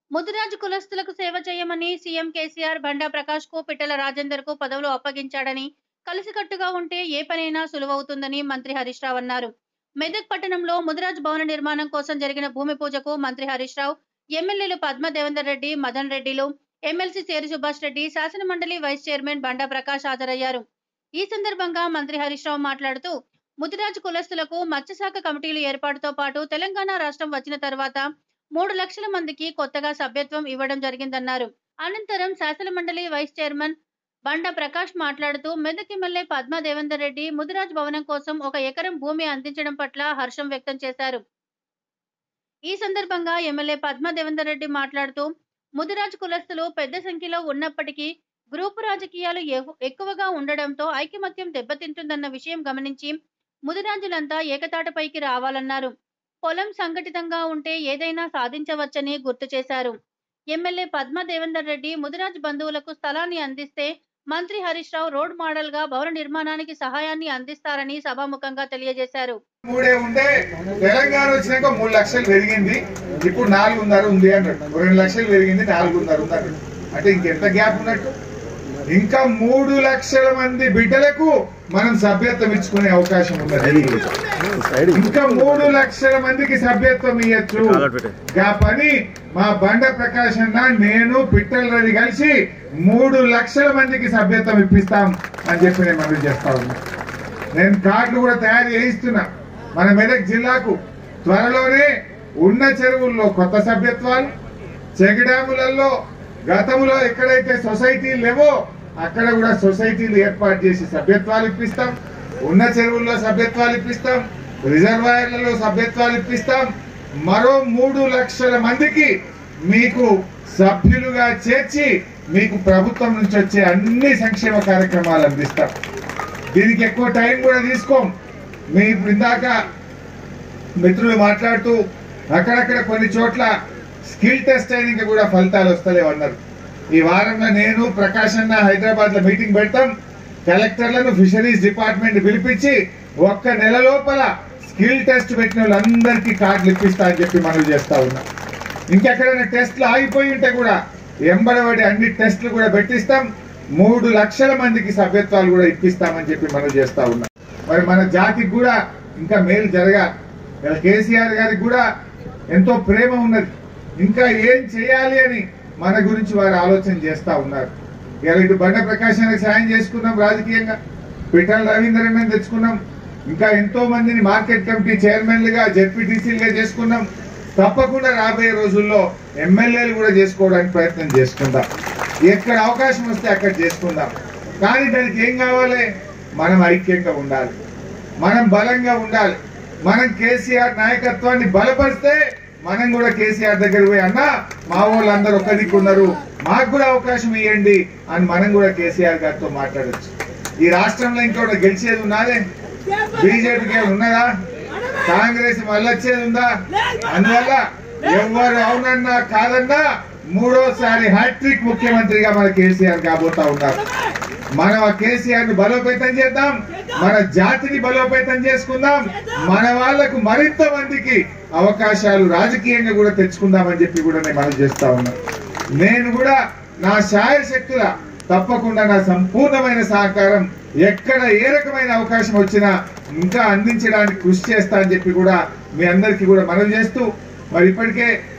ముదిరాజు కులస్తులకు సేవ చేయమని సీఎం కేసీఆర్ బండా ప్రకాష్ కు పిట్టల రాజేందర్ కు పదవులు అప్పగించాడని కలిసికట్టుగా ఉంటే ఏ పనైనా సులువవుతుందని మంత్రి హరీష్ రావు అన్నారు మెదక్ పట్టణంలో ముదిరాజ్ భవన నిర్మాణం కోసం జరిగిన భూమి పూజకు మంత్రి హరీష్ రావు ఎమ్మెల్యేలు పద్మ దేవేందర్ రెడ్డి మదన్ రెడ్డిలు ఎమ్మెల్సీ సేరి సుభాష్ రెడ్డి శాసన మండలి వైస్ చైర్మన్ బండా ప్రకాష్ హాజరయ్యారు ఈ సందర్భంగా మంత్రి హరీష్ రావు మాట్లాడుతూ ముదిరాజు కులస్తులకు మత్స్యశాఖ కమిటీలు ఏర్పాటుతో పాటు తెలంగాణ రాష్ట్రం వచ్చిన తర్వాత మూడు లక్షల మందికి కొత్తగా సభ్యత్వం ఇవ్వడం జరిగిందన్నారు అనంతరం శాసన మండలి వైస్ చైర్మన్ బండ ప్రకాష్ మాట్లాడుతూ మెదక్ ఎమ్మెల్యే పద్మ దేవేందర్ రెడ్డి ముదిరాజ్ భవనం కోసం ఒక ఎకరం భూమి అందించడం పట్ల హర్షం వ్యక్తం చేశారు ఈ సందర్భంగా ఎమ్మెల్యే పద్మ దేవేందర్ రెడ్డి మాట్లాడుతూ ముదిరాజ్ కులస్తులు పెద్ద సంఖ్యలో ఉన్నప్పటికీ గ్రూపు రాజకీయాలు ఎహు- ఎక్కువగా ఉండడంతో ఐకమత్యం దెబ్బతింటుందన్న విషయం గమనించి ముదిరాజులంతా ఏకతాటపైకి రావాలన్నారు పొలం సంఘటితంగా ఉంటే ఏదైనా సాధించవచ్చని గుర్తు చేశారు ఎమ్మెల్యే పద్మ దేవేందర్ రెడ్డి ముదిరాజ్ బంధువులకు స్థలాన్ని అందిస్తే మంత్రి హరీష్ రావు రోడ్ మోడల్ గా భవన నిర్మాణానికి సహాయాన్ని అందిస్తారని సభాముఖంగా తెలియజేశారు మూడే ఉంటే తెలంగాణ వచ్చినాక మూడు లక్షలు పెరిగింది ఇప్పుడు నాలుగున్నర ఉంది అన్నట్టు రెండు లక్షలు పెరిగింది నాలుగున్నర ఉంది అన్నట్టు అంటే ఇంకెంత గ్యాప్ ఉన్నట్టు ఇంకా మూడు లక్షల మంది బిడ్డలకు మనం సభ్యత్వం ఇచ్చుకునే అవకాశం ఉన్నది ఇంకా మూడు లక్షల మందికి సభ్యత్వం ఇవ్వచ్చు గా పని మా బండ ప్రకాష్ అన్న నేను పిట్టల రవి కలిసి మూడు లక్షల మందికి సభ్యత్వం ఇప్పిస్తాం అని చెప్పి నేను మనం చేస్తా ఉన్నా నేను కార్డులు కూడా తయారు చేయిస్తున్నా మన మెదక్ జిల్లాకు త్వరలోనే ఉన్న చెరువుల్లో కొత్త సభ్యత్వాలు చెక్ డ్యాములలో గతంలో ఎక్కడైతే సొసైటీలు లేవో అక్కడ కూడా సొసైటీలు ఏర్పాటు చేసి సభ్యత్వాలు ఇప్పిస్తాం ఉన్న చెరువుల్లో సభ్యత్వాలు ఇప్పిస్తాం రిజర్వాయర్లలో సభ్యత్వాలు ఇప్పిస్తాం మరో మూడు లక్షల మందికి మీకు సభ్యులుగా చేర్చి మీకు ప్రభుత్వం నుంచి వచ్చే అన్ని సంక్షేమ కార్యక్రమాలు అందిస్తాం దీనికి ఎక్కువ టైం కూడా తీసుకోం మీ ఇప్పుడు ఇందాక మిత్రులు మాట్లాడుతూ అక్కడక్కడ కొన్ని చోట్ల స్కిల్ టెస్ట్ ట్రైనింగ్ కూడా ఫలితాలు వస్తలేవు అన్నారు ఈ వారంలో నేను ప్రకాష్ అన్న హైదరాబాద్ లో మీటింగ్ పెడతాం కలెక్టర్లను ఫిషరీస్ డిపార్ట్మెంట్ పిలిపించి ఒక్క నెల లోపల స్కిల్ టెస్ట్ పెట్టిన వాళ్ళందరికీ కార్డులు ఇప్పిస్తా అని చెప్పి మనం చేస్తా ఉన్నాం ఇంకెక్కడైనా టెస్ట్లు ఆగిపోయి ఉంటే కూడా ఎంబడబడి అన్ని టెస్టులు కూడా పెట్టిస్తాం మూడు లక్షల మందికి సభ్యత్వాలు కూడా ఇప్పిస్తామని చెప్పి మనం చేస్తా ఉన్నాం మరి మన జాతికి కూడా ఇంకా మేలు జరగాలి ఇలా కేసీఆర్ గారికి కూడా ఎంతో ప్రేమ ఉన్నది ఇంకా ఏం చేయాలి అని మన గురించి వారు ఆలోచన చేస్తా ఉన్నారు ఇలా ఇటు బండ ప్రకాశానికి సాయం చేసుకున్నాం రాజకీయంగా పిఠాల రవీంద్రని తెచ్చుకున్నాం ఇంకా ఎంతో మందిని మార్కెట్ కమిటీ చైర్మన్లుగా జెడ్పీటీసీలుగా చేసుకున్నాం తప్పకుండా రాబోయే రోజుల్లో ఎమ్మెల్యేలు కూడా చేసుకోవడానికి ప్రయత్నం చేసుకుందాం ఎక్కడ అవకాశం వస్తే అక్కడ చేసుకుందాం కానీ దానికి ఏం కావాలి మనం ఐక్యంగా ఉండాలి మనం బలంగా ఉండాలి మనం కేసీఆర్ నాయకత్వాన్ని బలపరిస్తే మనం కూడా కేసీఆర్ దగ్గర పోయి అన్నా మా వాళ్ళందరూ ఒక్క దిక్కున్నారు మాకు కూడా అవకాశం ఇవ్వండి అని మనం కూడా కేసీఆర్ గారితో మాట్లాడొచ్చు ఈ రాష్ట్రంలో ఇంకోటి గెలిచేది ఉన్నదే బీజేపీకి ఏమైనా ఉన్నదా కాంగ్రెస్ మళ్ళొచ్చేది ఉందా అందువల్ల ఎవరు అవునన్నా కాదన్నా మూడోసారి హ్యాట్రిక్ ముఖ్యమంత్రిగా మన కేసీఆర్ కాబోతా ఉన్నారు మనం ఆ కేసీఆర్ ను బలోపేతం చేద్దాం మన జాతిని బలోపేతం చేసుకుందాం మన వాళ్లకు మరింత మందికి అవకాశాలు రాజకీయంగా కూడా తెచ్చుకుందామని చెప్పి కూడా నేను మనం చేస్తా ఉన్నా నేను కూడా నా శాయశక్తుల తప్పకుండా నా సంపూర్ణమైన సహకారం ఎక్కడ ఏ రకమైన అవకాశం వచ్చినా ఇంకా అందించడానికి కృషి చేస్తా అని చెప్పి కూడా మీ అందరికీ కూడా మనవి చేస్తూ మరి ఇప్పటికే